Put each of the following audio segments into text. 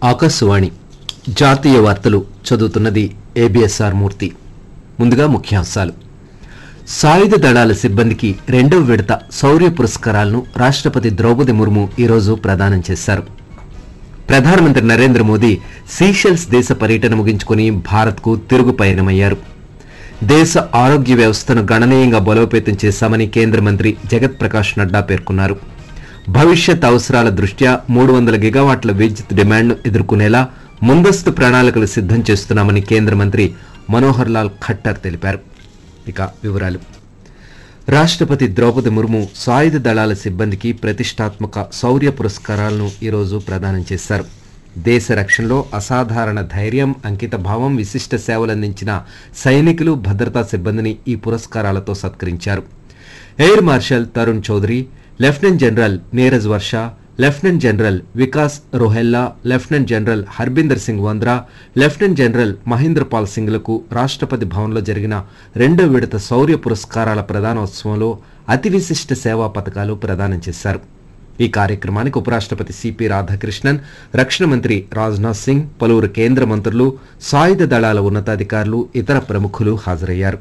ఆకాశవాణి జాతీయ వార్తలు చదువుతున్నది ఏబిఎస్ఆర్ మూర్తి ముందుగా ముఖ్యాంశాలు సాయుధ దళాల సిబ్బందికి రెండవ విడత శౌర్య పురస్కారాలను రాష్ట్రపతి ద్రౌపది ముర్ము ఈరోజు ప్రదానం చేశారు ప్రధానమంత్రి నరేంద్ర మోదీ సీషెల్స్ దేశ పర్యటన ముగించుకుని భారత్కు తిరుగు పయనమయ్యారు దేశ ఆరోగ్య వ్యవస్థను గణనీయంగా బలోపేతం చేశామని కేంద్ర మంత్రి జగత్ ప్రకాష్ నడ్డా పేర్కొన్నారు భవిష్యత్ అవసరాల దృష్ట్యా మూడు వందల గిగావాట్ల విద్యుత్ డిమాండ్ను ఎదుర్కొనేలా ముందస్తు ప్రణాళికలు సిద్ధం చేస్తున్నామని కేంద్ర మంత్రి మనోహర్ లాల్ ఖట్టర్ తెలిపారు ఇక వివరాలు రాష్ట్రపతి ద్రౌపది ముర్ము సాయుధ దళాల సిబ్బందికి ప్రతిష్టాత్మక శౌర్య పురస్కారాలను ఈరోజు ప్రదానం చేశారు దేశ రక్షణలో అసాధారణ ధైర్యం అంకితభావం విశిష్ట సేవలందించిన సైనికులు భద్రతా సిబ్బందిని ఈ పురస్కారాలతో సత్కరించారు air marshal Tarun Chaudhary lieutenant general Neeraj Varsha lieutenant general Vikas Rohella lieutenant general Harbinder Singh Vandra lieutenant general Mahendra Pal సింగ్లకు రాష్ట్రపతి భవన్లో జరిగిన రెండో విడత శౌర్య పురస్కారాల ప్రదానోత్సవంలో అతి విశిష్ట సేవా పథకాలు ప్రదానం చేశారు ఈ కార్యక్రమానికి ఉపరాష్ట్రపతి సిపి రాధాకృష్ణన్ రక్షణ మంత్రి రాజ్నాథ్ సింగ్ పలువురు కేంద్ర మంత్రులు సాయుధ దళాల ఉన్నతాధికారులు ఇతర ప్రముఖులు హాజరయ్యారు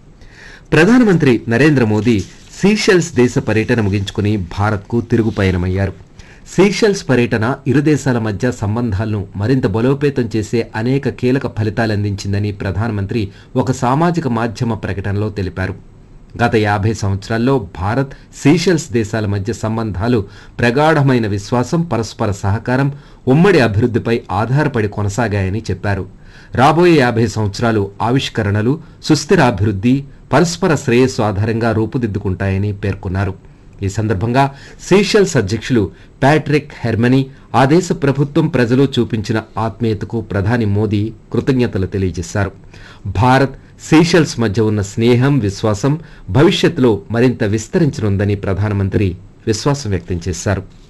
ప్రధానమంత్రి నరేంద్ర మోదీ సీషెల్స్ దేశ పర్యటన ముగించుకుని భారత్కు తిరుగు పయనమయ్యారు సీషెల్స్ పర్యటన ఇరు దేశాల మధ్య సంబంధాలను మరింత బలోపేతం చేసే అనేక కీలక ఫలితాలందించిందని ప్రధానమంత్రి ఒక సామాజిక మాధ్యమ ప్రకటనలో తెలిపారు గత యాభై సంవత్సరాల్లో భారత్ సీషెల్స్ దేశాల మధ్య సంబంధాలు ప్రగాఢమైన విశ్వాసం పరస్పర సహకారం ఉమ్మడి అభివృద్ధిపై ఆధారపడి కొనసాగాయని చెప్పారు రాబోయే యాభై సంవత్సరాలు ఆవిష్కరణలు సుస్థిర అభివృద్ధి పరస్పర శ్రేయస్సు ఆధారంగా రూపుదిద్దుకుంటాయని పేర్కొన్నారు ఈ సందర్భంగా సీషెల్స్ అధ్యక్షులు ప్యాట్రిక్ హెర్మనీ ఆ దేశ ప్రభుత్వం ప్రజలు చూపించిన ఆత్మీయతకు ప్రధాని మోదీ కృతజ్ఞతలు తెలియజేశారు భారత్ సీషెల్స్ మధ్య ఉన్న స్నేహం విశ్వాసం భవిష్యత్తులో మరింత విస్తరించనుందని ప్రధానమంత్రి విశ్వాసం వ్యక్తం చేశారు